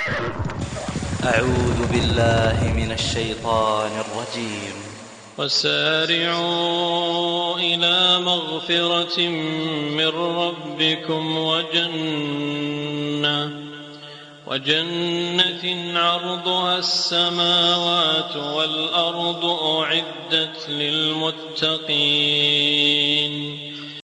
أعوذ بالله من الشيطان الرجيم وسارعوا إلى مغفرة من ربكم وجنة وجنة عرضها السماوات والأرض أعدت للمتقين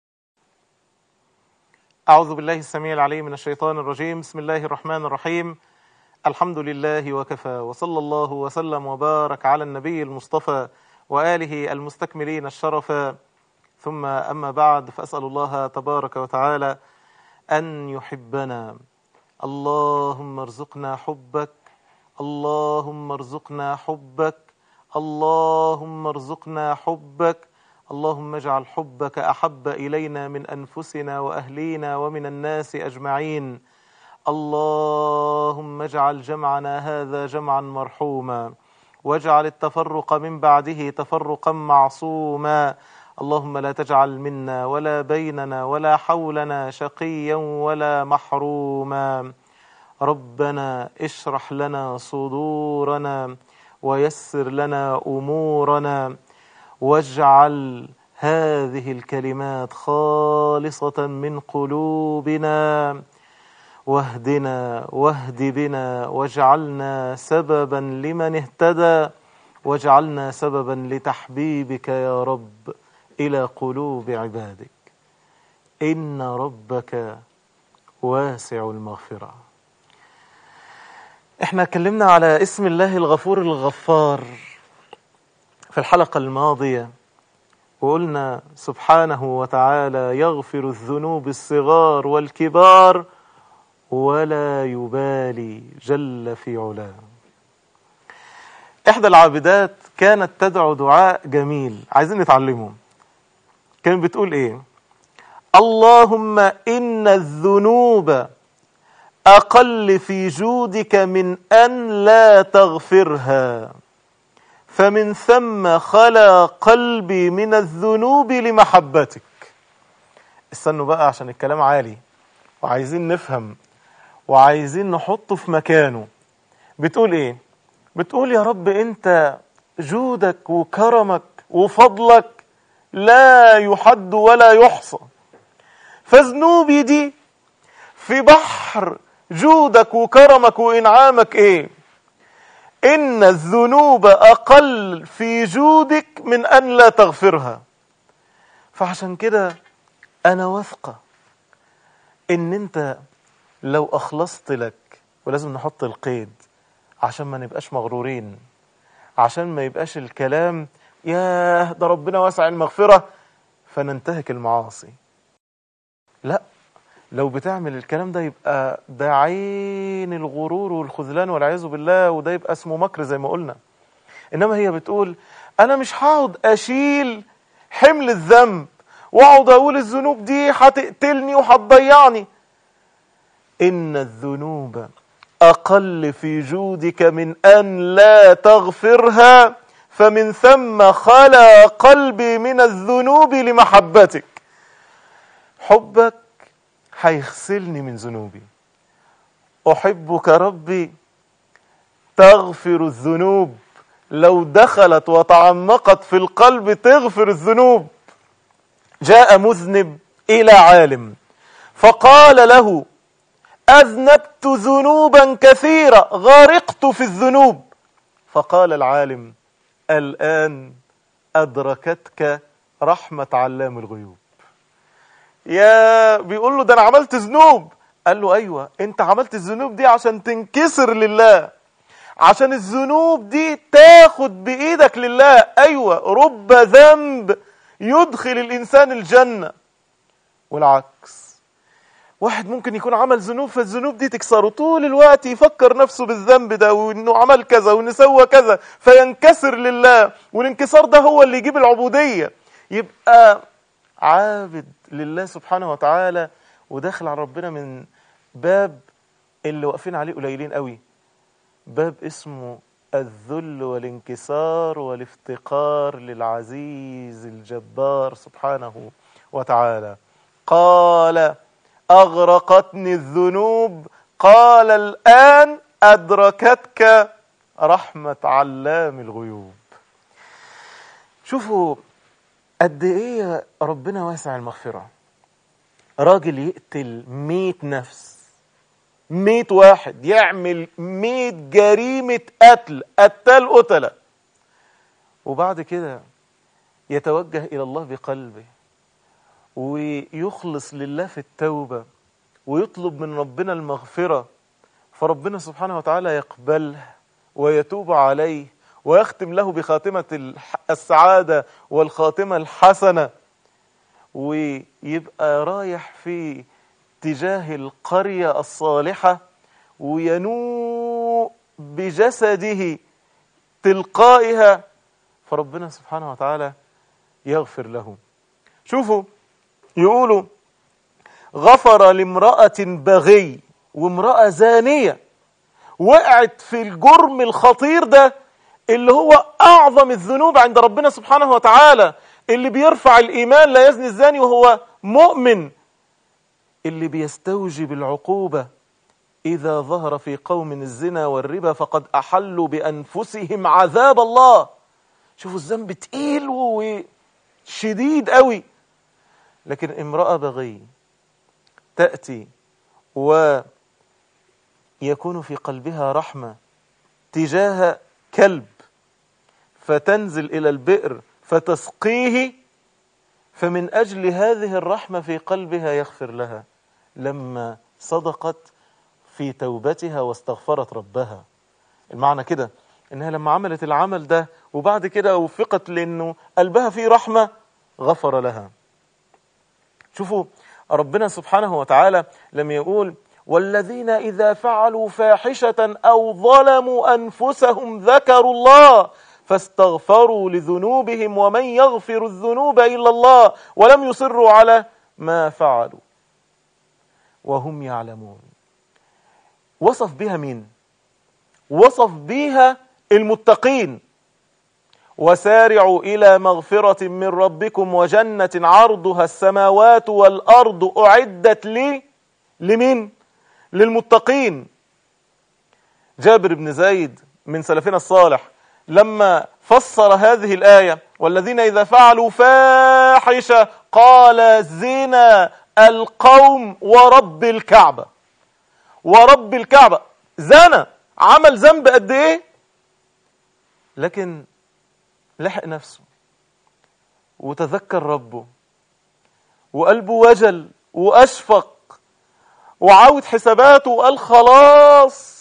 أعوذ بالله السميع العليم من الشيطان الرجيم بسم الله الرحمن الرحيم الحمد لله وكفى وصلى الله وسلم وبارك على النبي المصطفى وآله المستكملين الشرفا ثم أما بعد فأسأل الله تبارك وتعالى أن يحبنا اللهم ارزقنا حبك اللهم ارزقنا حبك اللهم ارزقنا حبك اللهم اجعل حبك احب الينا من انفسنا واهلينا ومن الناس اجمعين اللهم اجعل جمعنا هذا جمعا مرحوما واجعل التفرق من بعده تفرقا معصوما اللهم لا تجعل منا ولا بيننا ولا حولنا شقيا ولا محروما ربنا اشرح لنا صدورنا ويسر لنا امورنا واجعل هذه الكلمات خالصة من قلوبنا واهدنا واهد بنا واجعلنا سببا لمن اهتدى واجعلنا سببا لتحبيبك يا رب إلى قلوب عبادك إن ربك واسع المغفرة احنا اتكلمنا على اسم الله الغفور الغفار في الحلقة الماضية وقلنا سبحانه وتعالى يغفر الذنوب الصغار والكبار ولا يبالي جل في علاه إحدى العابدات كانت تدعو دعاء جميل عايزين نتعلمه كانت بتقول إيه اللهم إن الذنوب أقل في جودك من أن لا تغفرها فمن ثم خلا قلبي من الذنوب لمحبتك استنوا بقى عشان الكلام عالي وعايزين نفهم وعايزين نحطه في مكانه بتقول ايه بتقول يا رب انت جودك وكرمك وفضلك لا يحد ولا يحصى فذنوبي دي في بحر جودك وكرمك وانعامك ايه إن الذنوب أقل في جودك من أن لا تغفرها فعشان كده أنا واثقة إن أنت لو أخلصت لك ولازم نحط القيد عشان ما نبقاش مغرورين عشان ما يبقاش الكلام ياه ده ربنا واسع المغفرة فننتهك المعاصي لا لو بتعمل الكلام ده يبقى ده عين الغرور والخذلان والعياذ بالله وده يبقى اسمه مكر زي ما قلنا انما هي بتقول انا مش هقعد اشيل حمل الذنب واقعد اقول الذنوب دي هتقتلني وهتضيعني ان الذنوب اقل في جودك من ان لا تغفرها فمن ثم خلا قلبي من الذنوب لمحبتك حبك هيغسلني من ذنوبي أحبك ربي تغفر الذنوب لو دخلت وتعمقت في القلب تغفر الذنوب جاء مذنب إلى عالم فقال له أذنبت ذنوبا كثيرة غرقت في الذنوب فقال العالم الآن أدركتك رحمة علام الغيوب يا بيقول له ده انا عملت ذنوب قال له ايوه انت عملت الذنوب دي عشان تنكسر لله عشان الذنوب دي تاخد بايدك لله ايوه رب ذنب يدخل الانسان الجنه والعكس واحد ممكن يكون عمل ذنوب فالذنوب دي تكسره طول الوقت يفكر نفسه بالذنب ده وانه عمل كذا وانه سوى كذا فينكسر لله والانكسار ده هو اللي يجيب العبوديه يبقى عابد لله سبحانه وتعالى وداخل على ربنا من باب اللي واقفين عليه قليلين قوي باب اسمه الذل والانكسار والافتقار للعزيز الجبار سبحانه وتعالى قال أغرقتني الذنوب قال الآن أدركتك رحمة علام الغيوب شوفوا قد ايه ربنا واسع المغفرة راجل يقتل مية نفس مية واحد يعمل مية جريمة قتل قتال قتلة وبعد كده يتوجه إلى الله بقلبه ويخلص لله في التوبة ويطلب من ربنا المغفرة فربنا سبحانه وتعالى يقبله ويتوب عليه ويختم له بخاتمة الح- السعادة والخاتمة الحسنة ويبقى رايح في تجاه القرية الصالحة وينوء بجسده تلقائها فربنا سبحانه وتعالى يغفر له شوفوا يقولوا غفر لامرأة بغي وامرأة زانية وقعت في الجرم الخطير ده اللي هو أعظم الذنوب عند ربنا سبحانه وتعالى اللي بيرفع الإيمان لا يزني الزاني وهو مؤمن اللي بيستوجب العقوبة إذا ظهر في قوم الزنا والربا فقد أحلوا بأنفسهم عذاب الله شوفوا الذنب تقيل وشديد قوي لكن امرأة بغي تأتي ويكون في قلبها رحمة تجاه كلب فتنزل إلى البئر فتسقيه فمن أجل هذه الرحمة في قلبها يغفر لها لما صدقت في توبتها واستغفرت ربها المعنى كده انها لما عملت العمل ده وبعد كده وفقت لانه قلبها فيه رحمة غفر لها شوفوا ربنا سبحانه وتعالى لما يقول والذين إذا فعلوا فاحشة أو ظلموا أنفسهم ذكروا الله فاستغفروا لذنوبهم ومن يغفر الذنوب إلا الله ولم يصروا على ما فعلوا وهم يعلمون وصف بها مين وصف بها المتقين وسارعوا إلى مغفرة من ربكم وجنة عرضها السماوات والأرض أعدت لي لمين للمتقين جابر بن زيد من سلفنا الصالح لما فسر هذه الآية والذين إذا فعلوا فاحشة قال زنا القوم ورب الكعبة ورب الكعبة زنا عمل ذنب قد ايه لكن لحق نفسه وتذكر ربه وقلبه وجل وأشفق وعاود حساباته وقال خلاص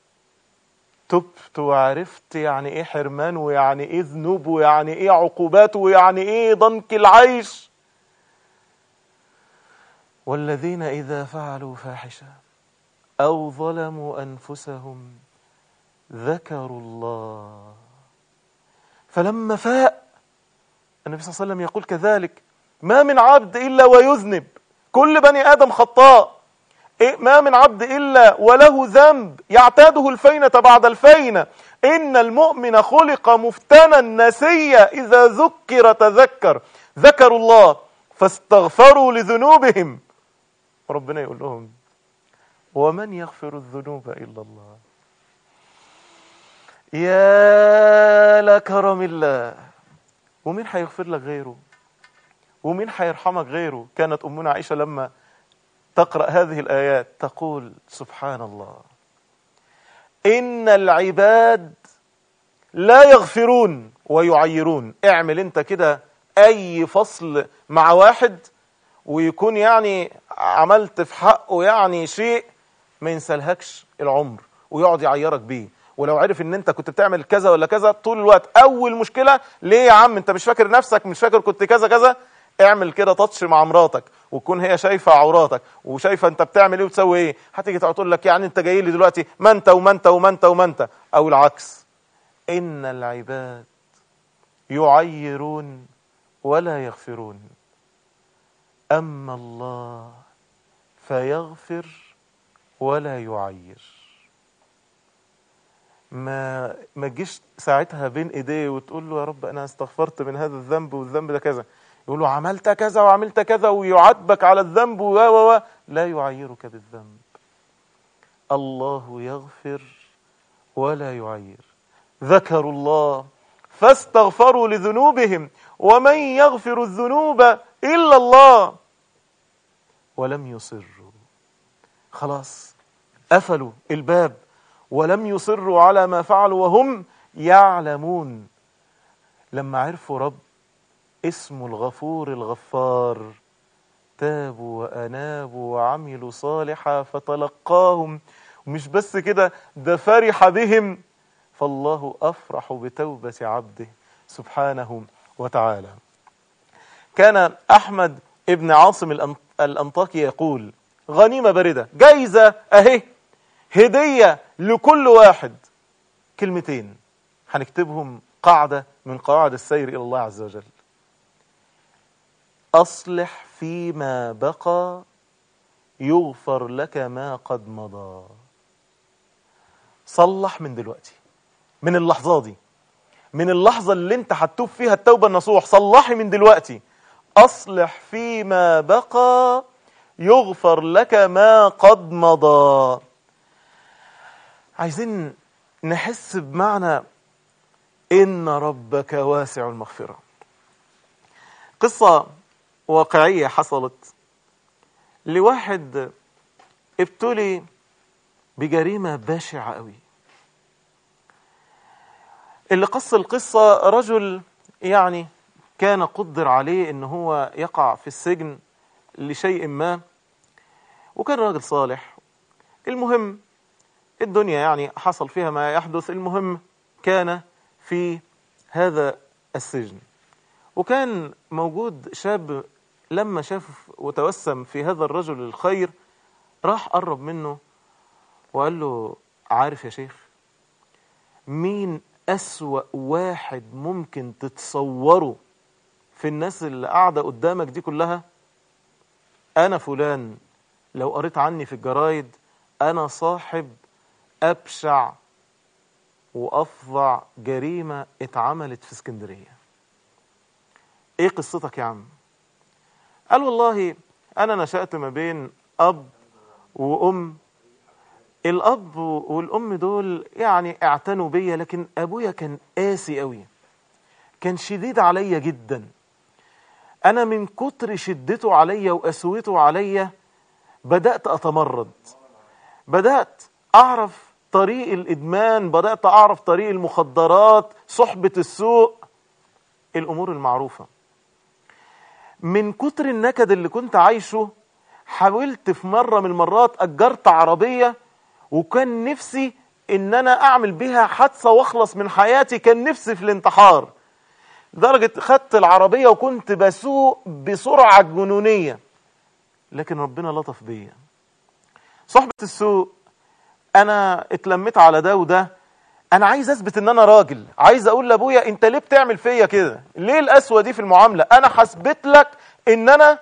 تبت وعرفت يعني ايه حرمان ويعني ايه ذنوب ويعني ايه عقوبات ويعني ايه ضنك العيش والذين إذا فعلوا فاحشة أو ظلموا أنفسهم ذكروا الله فلما فاء النبي صلى الله عليه وسلم يقول كذلك ما من عبد إلا ويذنب كل بني آدم خطاء إيه ما من عبد إلا وله ذنب يعتاده الفينة بعد الفينة إن المؤمن خلق مفتنا نسيا إذا ذكر تذكر ذكروا الله فاستغفروا لذنوبهم ربنا يقول لهم ومن يغفر الذنوب إلا الله يا لكرم الله ومين هيغفر لك غيره ومين هيرحمك غيره كانت أمنا عائشة لما تقرأ هذه الآيات تقول سبحان الله إن العباد لا يغفرون ويعيرون اعمل انت كده أي فصل مع واحد ويكون يعني عملت في حقه يعني شيء ما ينسلهكش العمر ويقعد يعيرك بيه ولو عرف ان انت كنت بتعمل كذا ولا كذا طول الوقت اول مشكله ليه يا عم انت مش فاكر نفسك مش فاكر كنت كذا كذا اعمل كده تاتش مع مراتك وتكون هي شايفه عوراتك وشايفه انت بتعمل ايه وتسوي ايه هتيجي تقعد تقول لك يعني انت جاي لي دلوقتي ما انت وما انت وما انت وما انت او العكس ان العباد يعيرون ولا يغفرون اما الله فيغفر ولا يعير ما ما تجيش ساعتها بين ايديه وتقول له يا رب انا استغفرت من هذا الذنب والذنب ده كذا يقول له عملت كذا وعملت كذا ويعاتبك على الذنب و و لا يعيرك بالذنب الله يغفر ولا يعير ذكروا الله فاستغفروا لذنوبهم ومن يغفر الذنوب إلا الله ولم يصروا خلاص قفلوا الباب ولم يصروا على ما فعلوا وهم يعلمون لما عرفوا رب اسمه الغفور الغفار تابوا وأنابوا وعملوا صالحا فتلقاهم ومش بس كده ده فرح بهم فالله أفرح بتوبة عبده سبحانه وتعالى كان أحمد ابن عاصم الأن- الأنطاكي يقول غنيمة باردة جايزة أهي هدية لكل واحد كلمتين هنكتبهم قاعدة من قواعد السير إلى الله عز وجل أصلح فيما بقى يغفر لك ما قد مضى صلح من دلوقتي من اللحظة دي من اللحظة اللي انت هتتوب فيها التوبة النصوح صلحي من دلوقتي أصلح فيما بقى يغفر لك ما قد مضى عايزين نحس بمعنى إن ربك واسع المغفرة قصة واقعية حصلت لواحد ابتلي بجريمة بشعة قوي اللي قص القصة رجل يعني كان قدر عليه ان هو يقع في السجن لشيء ما وكان راجل صالح المهم الدنيا يعني حصل فيها ما يحدث المهم كان في هذا السجن وكان موجود شاب لما شاف وتوسم في هذا الرجل الخير راح قرب منه وقال له عارف يا شيخ مين أسوأ واحد ممكن تتصوره في الناس اللي قاعدة قدامك دي كلها أنا فلان لو قريت عني في الجرايد أنا صاحب أبشع وأفظع جريمة اتعملت في اسكندرية إيه قصتك يا عم قال والله أنا نشأت ما بين أب وأم الأب والأم دول يعني اعتنوا بيا لكن أبويا كان قاسي قوي كان شديد عليا جدا أنا من كتر شدته عليا وقسوته عليا بدأت أتمرد بدأت أعرف طريق الإدمان بدأت أعرف طريق المخدرات صحبة السوء الأمور المعروفة من كتر النكد اللي كنت عايشه حاولت في مرة من المرات أجرت عربية وكان نفسي ان انا اعمل بها حادثة واخلص من حياتي كان نفسي في الانتحار لدرجة خدت العربية وكنت بسوق بسرعة جنونية لكن ربنا لطف بيا صحبة السوق انا اتلميت على ده وده انا عايز اثبت ان انا راجل عايز اقول لابويا انت ليه بتعمل فيا كده ليه القسوة دي في المعاملة انا حسبت لك ان انا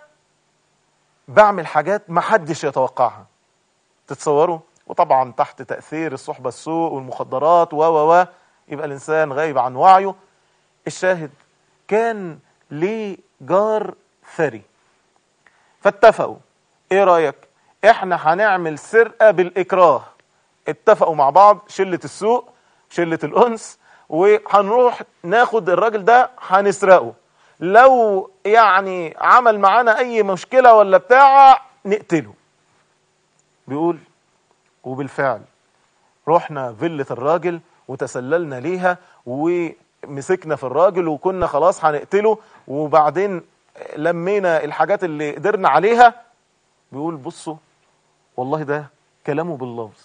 بعمل حاجات محدش يتوقعها تتصوروا وطبعا تحت تأثير الصحبة السوء والمخدرات و و و يبقى الإنسان غايب عن وعيه الشاهد كان ليه جار ثري فاتفقوا ايه رأيك احنا هنعمل سرقة بالإكراه اتفقوا مع بعض شلة السوق شلة الأنس وهنروح ناخد الراجل ده هنسرقه لو يعني عمل معانا أي مشكلة ولا بتاع نقتله بيقول وبالفعل رحنا فيلة الراجل وتسللنا ليها ومسكنا في الراجل وكنا خلاص هنقتله وبعدين لمينا الحاجات اللي قدرنا عليها بيقول بصوا والله ده كلامه باللفظ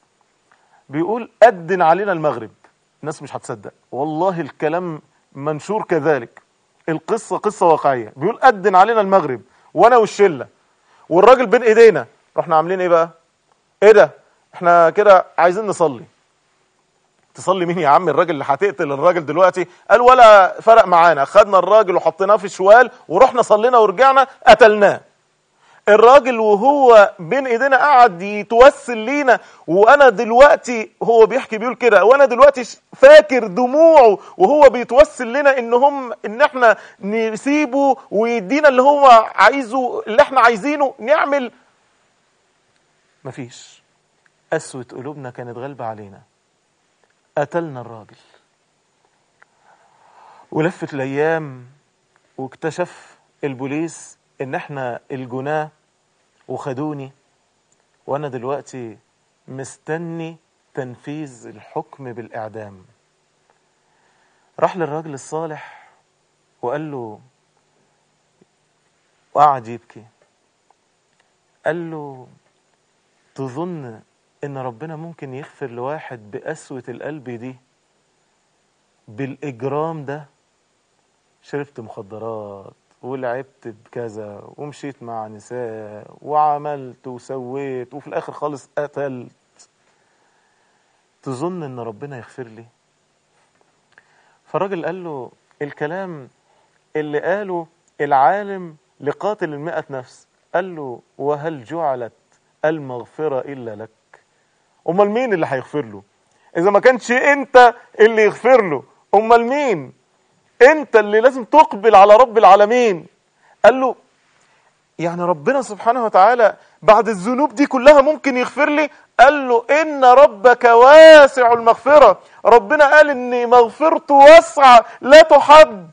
بيقول أدن علينا المغرب الناس مش هتصدق والله الكلام منشور كذلك القصة قصة واقعية بيقول أدن علينا المغرب وأنا والشلة والراجل بين إيدينا رحنا عاملين إيه بقى إيه ده احنا كده عايزين نصلي تصلي مين يا عم الراجل اللي هتقتل الراجل دلوقتي قال ولا فرق معانا خدنا الراجل وحطيناه في شوال ورحنا صلينا ورجعنا قتلناه الراجل وهو بين ايدينا قعد يتوسل لينا وانا دلوقتي هو بيحكي بيقول كده وانا دلوقتي فاكر دموعه وهو بيتوسل لنا ان هم ان احنا نسيبه ويدينا اللي هو عايزه اللي احنا عايزينه نعمل مفيش قسوة قلوبنا كانت غالبة علينا قتلنا الراجل ولفت الايام واكتشف البوليس ان احنا الجناه وخدوني وانا دلوقتي مستني تنفيذ الحكم بالاعدام راح للراجل الصالح وقال له وقعد يبكي قال له تظن ان ربنا ممكن يغفر لواحد بقسوة القلب دي بالاجرام ده شربت مخدرات ولعبت بكذا ومشيت مع نساء وعملت وسويت وفي الاخر خالص قتلت تظن ان ربنا يغفر لي فالراجل قال له الكلام اللي قاله العالم لقاتل المئة نفس قال له وهل جعلت المغفرة إلا لك أمال مين اللي هيغفر له إذا ما كانش أنت اللي يغفر له أمال مين أنت اللي لازم تقبل على رب العالمين قال له يعني ربنا سبحانه وتعالى بعد الذنوب دي كلها ممكن يغفر لي قال له إن ربك واسع المغفرة ربنا قال إن مغفرته واسعة لا تحد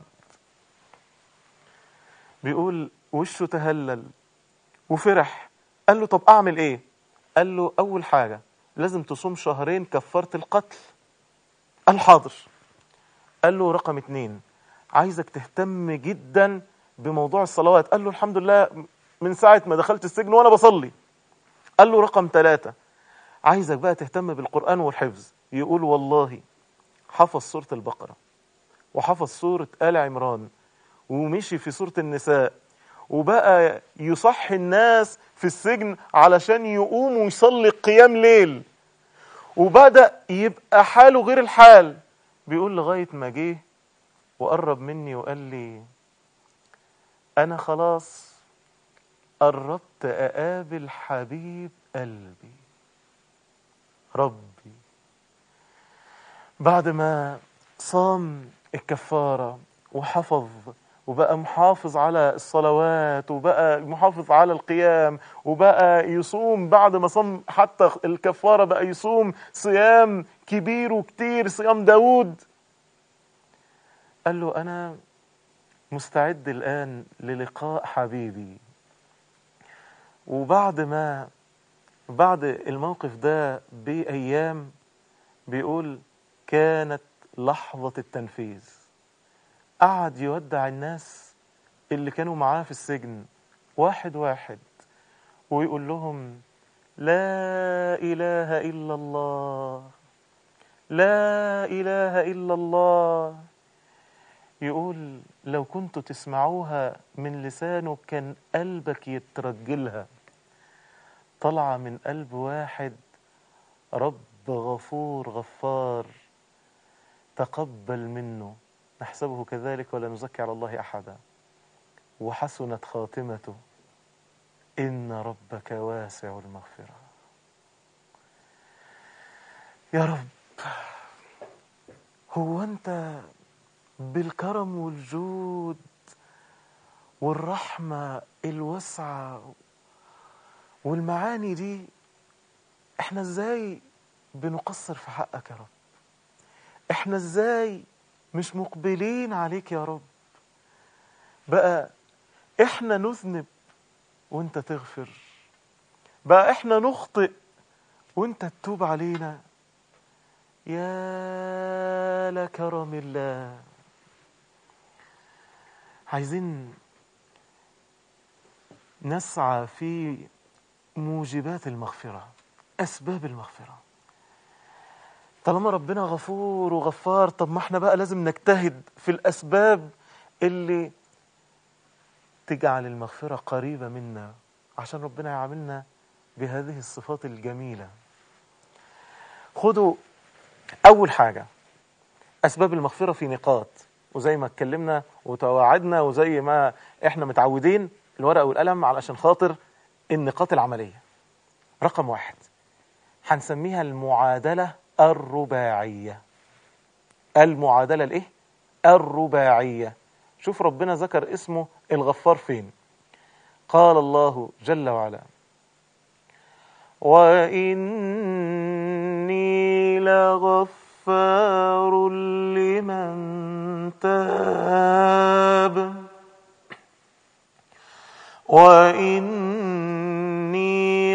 بيقول وشه تهلل وفرح قال له طب أعمل إيه قال له أول حاجة لازم تصوم شهرين كفارة القتل قال حاضر قال له رقم اتنين عايزك تهتم جدا بموضوع الصلوات قال له الحمد لله من ساعة ما دخلت السجن وأنا بصلي قال له رقم ثلاثة عايزك بقى تهتم بالقرآن والحفظ يقول والله حفظ سورة البقرة وحفظ سورة آل عمران ومشي في سورة النساء وبقى يصحي الناس في السجن علشان يقوموا يصلي قيام ليل وبدأ يبقى حاله غير الحال بيقول لغاية ما جه وقرب مني وقال لي أنا خلاص قربت أقابل حبيب قلبي ربي بعد ما صام الكفارة وحفظ وبقى محافظ على الصلوات وبقى محافظ على القيام وبقى يصوم بعد ما صام حتى الكفارة بقى يصوم صيام كبير وكتير صيام داود قال له أنا مستعد الآن للقاء حبيبي وبعد ما بعد الموقف ده بأيام بيقول كانت لحظة التنفيذ قعد يودع الناس اللي كانوا معاه في السجن واحد واحد ويقول لهم لا إله إلا الله لا إله إلا الله يقول لو كنتوا تسمعوها من لسانه كان قلبك يترجلها طالعة من قلب واحد رب غفور غفار تقبل منه نحسبه كذلك ولا نزكي على الله أحدا وحسنت خاتمته إن ربك واسع المغفرة يا رب هو أنت بالكرم والجود والرحمة الواسعة والمعاني دي احنا ازاي بنقصر في حقك يا رب احنا ازاي مش مقبلين عليك يا رب بقى احنا نذنب وانت تغفر بقى احنا نخطئ وانت تتوب علينا يا لكرم الله عايزين نسعى في موجبات المغفرة أسباب المغفرة طالما ربنا غفور وغفار طب ما احنا بقى لازم نجتهد في الأسباب اللي تجعل المغفرة قريبة منا عشان ربنا يعاملنا بهذه الصفات الجميلة خدوا أول حاجة أسباب المغفرة في نقاط وزي ما اتكلمنا وتواعدنا وزي ما احنا متعودين الورقة والقلم علشان خاطر النقاط العملية رقم واحد هنسميها المعادلة الرباعية المعادلة الايه الرباعية شوف ربنا ذكر اسمه الغفار فين قال الله جل وعلا وإني لغفار تاب وإني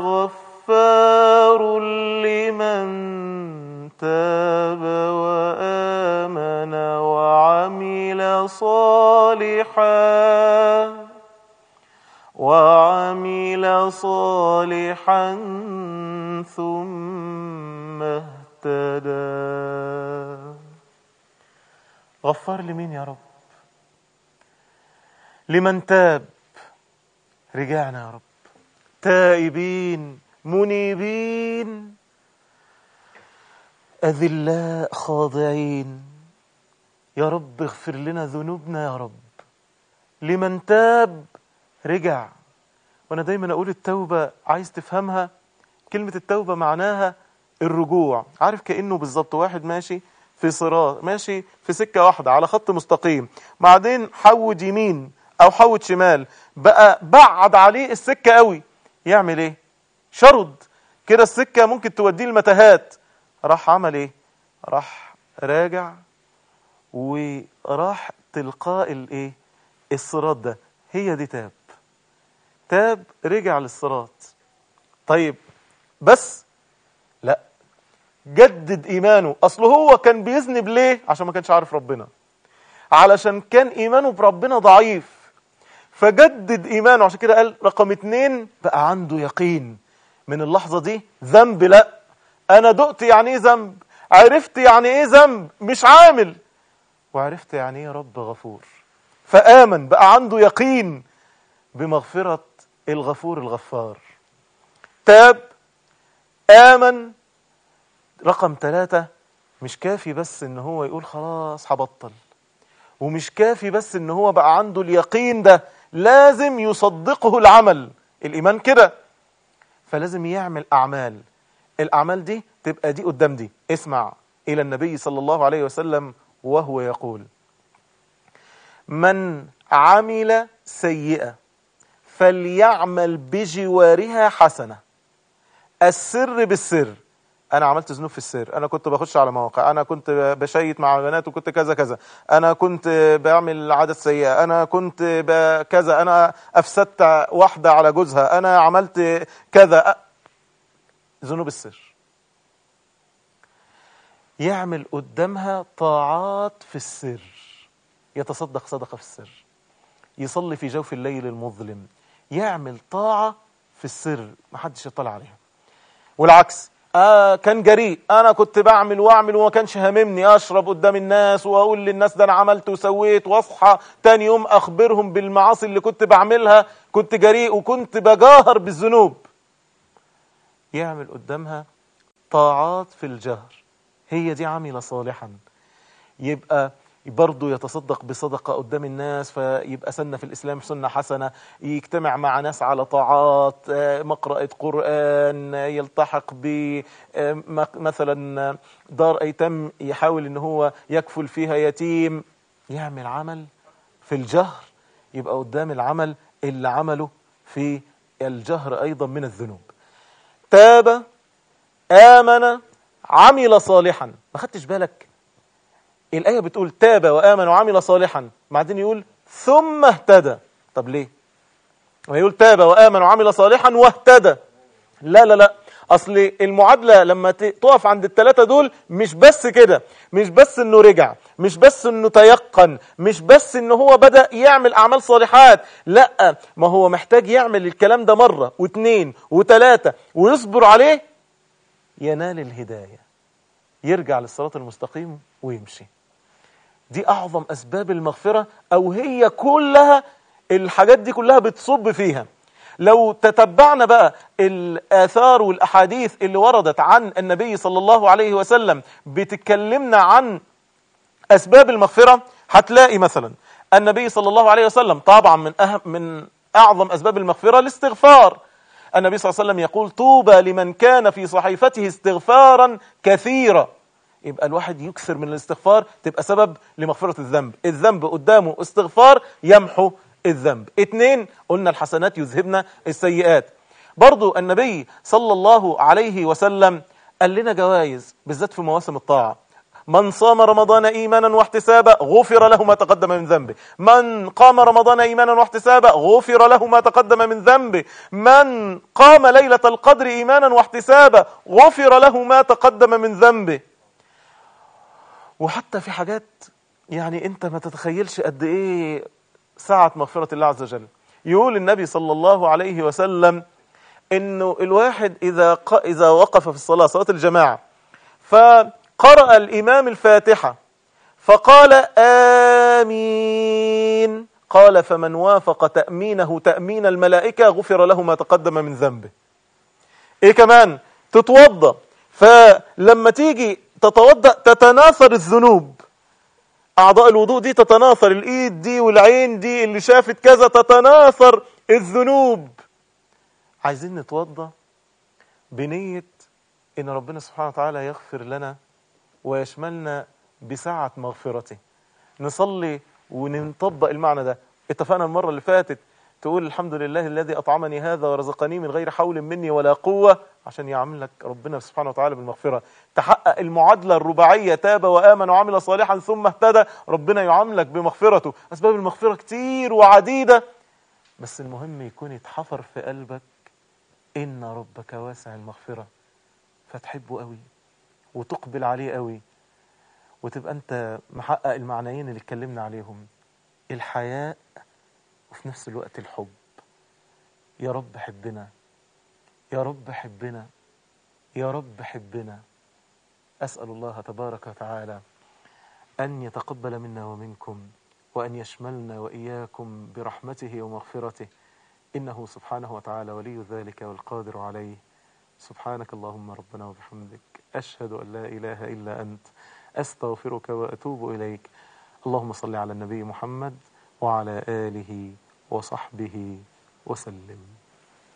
لغفار لمن تاب وآمن وعمل صالحا وعمل صالحا ثم اهتدى غفار لمين يا رب لمن تاب رجعنا يا رب تائبين منيبين أذلاء خاضعين يا رب اغفر لنا ذنوبنا يا رب لمن تاب رجع وانا دايما اقول التوبة عايز تفهمها كلمة التوبة معناها الرجوع عارف كأنه بالظبط واحد ماشي في صراط ماشي في سكة واحدة على خط مستقيم بعدين حود يمين او حود شمال بقى بعد عليه السكة قوي يعمل ايه شرد كده السكة ممكن توديه المتاهات راح عمل ايه راح راجع وراح تلقاء الايه الصراط ده هي دي تاب تاب رجع للصراط طيب بس لا جدد ايمانه اصله هو كان بيذنب ليه عشان ما كانش عارف ربنا علشان كان ايمانه بربنا ضعيف فجدد ايمانه عشان كده قال رقم اتنين بقى عنده يقين من اللحظة دي ذنب لا انا دقت يعني ايه ذنب عرفت يعني ايه ذنب مش عامل وعرفت يعني ايه رب غفور فآمن بقى عنده يقين بمغفرة الغفور الغفار تاب آمن رقم ثلاثة مش كافي بس ان هو يقول خلاص هبطل ومش كافي بس ان هو بقى عنده اليقين ده لازم يصدقه العمل الايمان كده فلازم يعمل اعمال الاعمال دي تبقى دي قدام دي اسمع الى النبي صلى الله عليه وسلم وهو يقول من عمل سيئة فليعمل بجوارها حسنة السر بالسر انا عملت ذنوب في السر انا كنت بخش على مواقع انا كنت بشيت مع بنات وكنت كذا كذا انا كنت بعمل عادة سيئة انا كنت كذا انا افسدت واحدة على جوزها انا عملت كذا ذنوب السر يعمل قدامها طاعات في السر يتصدق صدقة في السر يصلي في جوف الليل المظلم يعمل طاعة في السر محدش يطلع عليها والعكس آه كان جريء انا كنت بعمل واعمل وما كانش هاممني اشرب قدام الناس واقول للناس ده انا عملت وسويت واصحى تاني يوم اخبرهم بالمعاصي اللي كنت بعملها كنت جريء وكنت بجاهر بالذنوب يعمل قدامها طاعات في الجهر هي دي عمل صالحا يبقى برضه يتصدق بصدقة قدام الناس فيبقى سنة في الإسلام سنة حسنة يجتمع مع ناس على طاعات مقرأة قرآن يلتحق ب مثلا دار أيتام يحاول ان هو يكفل فيها يتيم يعمل عمل في الجهر يبقى قدام العمل اللي عمله في الجهر أيضا من الذنوب تاب آمن عمل صالحا ما خدتش بالك الآية بتقول تاب وآمن وعمل صالحا بعدين يقول ثم اهتدى طب ليه ويقول تاب وآمن وعمل صالحا واهتدى لا لا لا أصل المعادلة لما تقف عند الثلاثة دول مش بس كده مش بس انه رجع مش بس انه تيقن مش بس انه هو بدأ يعمل أعمال صالحات لا ما هو محتاج يعمل الكلام ده مرة واثنين وثلاثة ويصبر عليه ينال الهداية يرجع للصراط المستقيم ويمشي دي أعظم أسباب المغفرة أو هي كلها الحاجات دي كلها بتصب فيها لو تتبعنا بقى الآثار والأحاديث اللي وردت عن النبي صلى الله عليه وسلم بتكلمنا عن أسباب المغفرة هتلاقي مثلا النبي صلى الله عليه وسلم طبعا من أهم من أعظم أسباب المغفرة الاستغفار النبي صلى الله عليه وسلم يقول طوبى لمن كان في صحيفته استغفارا كثيرا يبقى الواحد يكثر من الاستغفار تبقى سبب لمغفرة الذنب الذنب قدامه استغفار يمحو الذنب اتنين قلنا الحسنات يذهبنا السيئات برضو النبي صلى الله عليه وسلم قال لنا جوائز بالذات في مواسم الطاعة من صام رمضان إيمانا واحتسابا غفر له ما تقدم من ذنبه من قام رمضان إيمانا واحتسابا غفر له ما تقدم من ذنبه من قام ليلة القدر إيمانا واحتسابا غفر له ما تقدم من ذنبه وحتى في حاجات يعني انت ما تتخيلش قد ايه سعة مغفرة الله عز وجل يقول النبي صلى الله عليه وسلم انه الواحد اذا ق... اذا وقف في الصلاة صلاة الجماعة فقرأ الامام الفاتحة فقال آمين قال فمن وافق تأمينه تأمين الملائكة غفر له ما تقدم من ذنبه ايه كمان تتوضا فلما تيجي تتوضا تتناثر الذنوب اعضاء الوضوء دي تتناثر الايد دي والعين دي اللي شافت كذا تتناثر الذنوب عايزين نتوضا بنيه ان ربنا سبحانه وتعالى يغفر لنا ويشملنا بسعه مغفرته نصلي ونطبق المعنى ده اتفقنا المره اللي فاتت تقول الحمد لله الذي أطعمني هذا ورزقني من غير حول مني ولا قوة عشان يعمل لك ربنا سبحانه وتعالى بالمغفرة تحقق المعادلة الرباعية تاب وآمن وعمل صالحا ثم اهتدى ربنا يعاملك بمغفرته أسباب المغفرة كتير وعديدة بس المهم يكون يتحفر في قلبك إن ربك واسع المغفرة فتحبه قوي وتقبل عليه قوي وتبقى أنت محقق المعنيين اللي اتكلمنا عليهم الحياء وفي نفس الوقت الحب يا رب حبنا يا رب حبنا يا رب حبنا أسأل الله تبارك وتعالى أن يتقبل منا ومنكم وأن يشملنا وإياكم برحمته ومغفرته إنه سبحانه وتعالى ولي ذلك والقادر عليه سبحانك اللهم ربنا وبحمدك أشهد أن لا إله إلا أنت أستغفرك وأتوب إليك اللهم صل على النبي محمد وعلى آله وصحبه وسلم